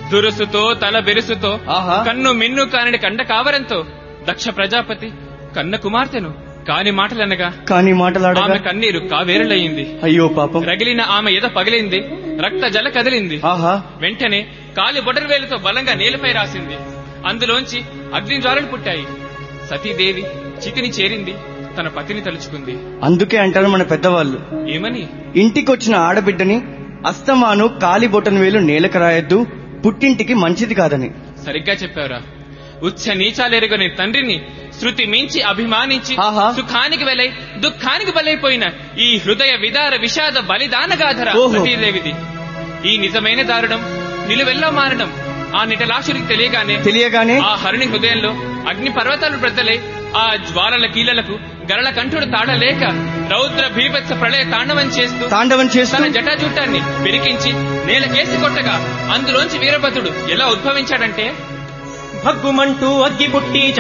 దురుసుతో తల బెరుసుతో ఆహా. కన్ను మిన్ను కానిడి కండ కావరంతో దక్ష ప్రజాపతి కన్న కుమార్తెను కాని మాటలనగా కాని మాటలాడగా ఆమె కన్నీరు కావేరులయ్యింది అయ్యో పాపం రగిలిన ఆమె ఎద పగిలింది రక్త జల కదిలింది ఆహా వెంటనే కాలి బొటరు వేలుతో బలంగా నేలపై రాసింది అందులోంచి అగ్ని జ్వాలలు పుట్టాయి సతీదేవి చితిని చేరింది తన పతిని తలుచుకుంది అందుకే అంటారు మన పెద్దవాళ్ళు ఏమని ఇంటికొచ్చిన ఆడబిడ్డని అస్తమాను కాలి బొటన్ వేలు నేలకు రాయొద్దు పుట్టింటికి మంచిది కాదని సరిగ్గా చెప్పావురా ఉచ్చ నీచాలెరుగని తండ్రిని శృతి మించి అభిమానించి ఆహా. సుఖానికి వెలై దుఃఖానికి బలైపోయిన ఈ హృదయ విదార విషాద బలిదానగాధర ఓహో. సతీదేవిది ఈ నిజమైన దారుణం నిలువెల్లా మారడం ఆ నిటలాశుడికి తెలియగానే తెలియగానే ఆ హరుని హృదయంలో అగ్ని పర్వతాలు బ్రద్దలే ఆ జ్వాలల కీలలకు గరళ కంఠుడు తాడలేక రౌద్ర భీభత్స ప్రళయ తాండవం చేస్తూ తాండవం చేస్తూ తన జటాజుట్టాన్ని పిరికించి నేల కేసి కొట్టగా అందులోంచి వీరభద్రుడు ఎలా ఉద్భవించాడంటే భగ్గుమంటూ అగ్గి పుట్టి